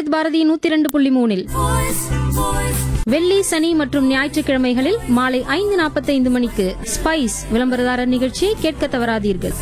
விவித் பாரதி நூத்தி இரண்டு புள்ளி மூணில் வெள்ளி சனி மற்றும் ஞாயிற்றுக்கிழமைகளில் மாலை ஐந்து நாற்பத்தைந்து மணிக்கு ஸ்பைஸ் விளம்பரதாரர் நிகழ்ச்சியை கேட்க தவறாதீர்கள்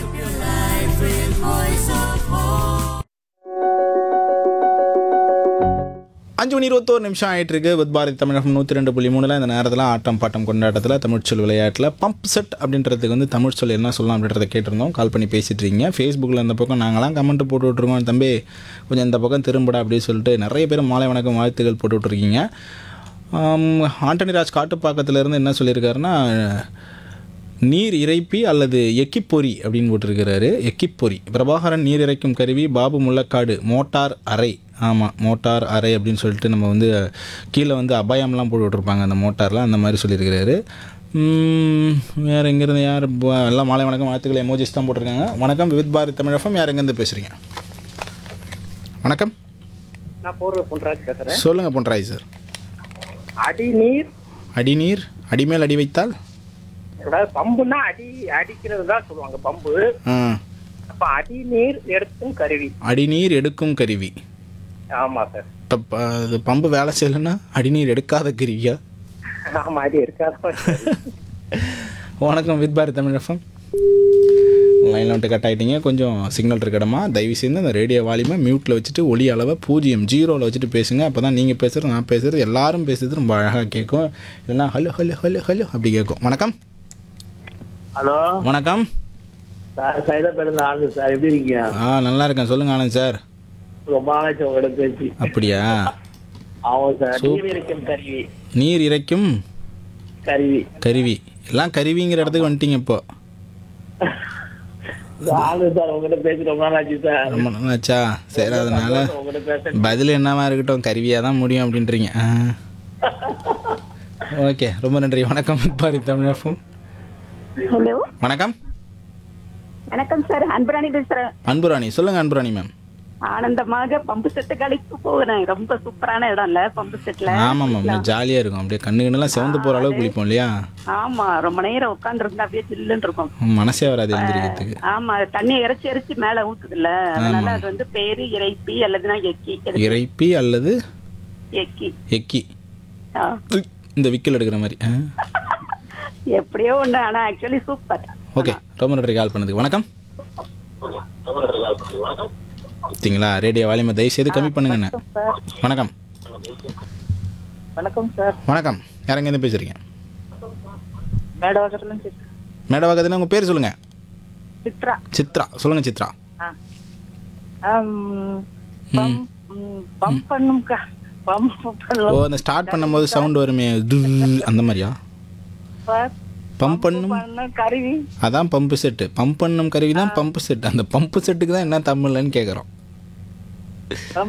அஞ்சு மணி இருபத்தோரு நிமிஷம் ஆயிட்டு இருக்கு வித் பாரதி தமிழகம் நூற்றி ரெண்டு புள்ளி மூணில் இந்த நேரத்தில் ஆட்டம் பாட்டம் கொண்டாட்டத்தில் தமிழ்ச்சொல் விளையாட்டில் பம்ப் செட் அப்படின்றதுக்கு வந்து தமிழ் சொல் என்ன சொல்லலாம் அப்படின்றத கேட்டிருந்தோம் கால் பண்ணி பேசிட்டு இருக்கீங்க ஃபேஸ்புக்கில் இந்த பக்கம் நாங்களாம் கமெண்ட் போட்டு விட்ருக்கோம் தம்பி கொஞ்சம் இந்த பக்கம் திரும்படா அப்படின்னு சொல்லிட்டு நிறைய பேர் மாலை வணக்கம் வாழ்த்துக்கள் போட்டு விட்ருக்கீங்க ஆம், ஆண்டனி ராஜ் காட்டுப்பாக்கத்திலேருந்து என்ன சொல்லியிருக்காருன்னா நீர் இறைப்பி அல்லது எக்கிப்பொறி அப்படின்னு போட்டிருக்கிறாரு எக்கிப்பொரி பிரபாகரன் நீர் இறைக்கும் கருவி பாபு முள்ளக்காடு மோட்டார் அறை ஆமாம் மோட்டார் அறை அப்படின்னு சொல்லிட்டு நம்ம வந்து கீழே வந்து அபாயம்லாம் போட்டு விட்ருப்பாங்க அந்த மோட்டார்லாம் அந்த மாதிரி சொல்லியிருக்கிறாரு உம், வேற எங்கேருந்து யார் ப- எல்லாம் மாலை வணக்கம் வாழ்த்துக்கள் எமோஜிஸ் தான் போட்டிருக்காங்க வணக்கம் விவித் பாரதி தமிழகம் யார் எங்கேருந்து பேசுகிறீங்க வணக்கம் நான் போர்வை பொன்ராஜ் பேசுறேன் சொல்லுங்கள் பொன்ராய் சார் அடிநீர் அடிநீர் அடிமேல் அடி வைத்தால் அதாவது பம்புன்னா அடி அடிக்கிறது தான் சொல்லுவாங்க பம்பு ஆ அப்ப அடிநீர் எடுக்கும் கருவி அடிநீர் எடுக்கும் கருவி ஆமா சார் இப்போ ப- இது பம்பு வேலை செய்யலைன்னா அடிநீர் எடுக்காத கருவியா ஆமா அது இருக்காது வணக்கம் வித் பாரத் தமிழ் எஃப்எம் லைனில் வந்துட்டு கட் ஆகிட்டீங்க கொஞ்சம் சிக்னல் இருக்க இடமா தயவு செய்து அந்த ரேடியோ வால்யூமை மியூட்டில் வச்சுட்டு ஒலி அளவை பூஜ்ஜியம் ஜீரோவில் வச்சுட்டு பேசுங்க அப்போ தான் நீங்கள் பேசுகிறது நான் பேசுகிறது எல்லாரும் பேசுறது ரொம்ப அழகாக கேட்கும் இல்லைன்னா ஹலோ ஹலோ ஹலோ ஹலோ அப்படி கேட்கும் வணக்கம் ஹலோ வணக்கம் சார் சைதாப்பேட்டில் ஆனந்த் சார் எப்படி இருக்கீங்க ஆ நல்லா இருக்கேன் சொல்லுங்க ஆனந்த் சார் ரொம்ப நாளாச்சு உங்களோட பேசி அப்படியா ஆமாம் சார் சூப். நீர் இருக்கும் கருவி நீர் இறைக்கும் கருவி கருவி எல்லாம் கருவிங்கிற இடத்துக்கு வந்துட்டீங்க இப்போ ஆனந்த் சார் உங்ககிட்ட பேசி ரொம்ப நாள் ஆச்சு சார் ரொம்ப நல்லாச்சா சரி அதனால உங்ககிட்ட பேச பதில் என்னவா இருக்கட்டும் கருவியாக தான் முடியும் அப்படின்றீங்க ஓகே ரொம்ப நன்றி வணக்கம் பாரி தமிழகம் ஹலோ வணக்கம் வணக்கம் சார் அன்பராணி பேசுறேன் அன்புராணி சொல்லுங்க அன்புராணி மேம் ஆனந்தமாக பம்பு செட்டு கடைக்கு போகிறேன் ரொம்ப சூப்பரான இடம்ல பம்பு செட்ல ஆமாம் மேம் ஜாலியாக இருக்கும் அப்படியே கண்ணு கண்ணுலாம் செவந்து போகிற அளவுக்கு குளிப்போம் இல்லையா ஆமா ரொம்ப நேரம் உட்கார்ந்து இருந்தா அப்படியே சில்லுன்னு இருக்கும் மனசே வராது எழுந்திரிக்கிறதுக்கு ஆமா தண்ணியை இறைச்சி இறைச்சி மேல ஊத்துதுல்ல அதனால அது வந்து பேரு இறைப்பி அல்லதுன்னா எக்கி எது- இறைப்பி அல்லது எக்கி எக்கி ஆ. உய், இந்த விக்கல் எடுக்கிற மாதிரி ஆ. எப்படியோ ஒண்ணு ஆனா ஆக்சுவலி சூப்பர் ஓகே ரொம்ப நன்றி கால் பண்ணதுக்கு வணக்கம் பார்த்தீங்களா ரேடியோ வால்யூமை தயவு செய்து கம்மி பண்ணுங்கண்ணே வணக்கம் வணக்கம் சார் வணக்கம் யாரங்க இருந்து பேசுறீங்க மேடவாக்கத்துல மேடவாக்கத்தில் உங்கள் பேர் சொல்லுங்கள் சித்ரா சித்ரா சொல்லுங்கள் சித்ரா பம்ப் பண்ணும்க்கா பம்ப் ஓ பண்ணும் அந்த ஸ்டார்ட் பண்ணும்போது சவுண்ட் வருமே து அந்த மாதிரியா பம்ப் பண்ணும் பண்ணும் கருவி அதான் பம்பு செட்டு பம்ப் பண்ணும் கருவி தான் பம்பு செட் அந்த பம்பு செட்டுக்கு தான் என்ன தமிழ்லன்னு கேட்குறோம்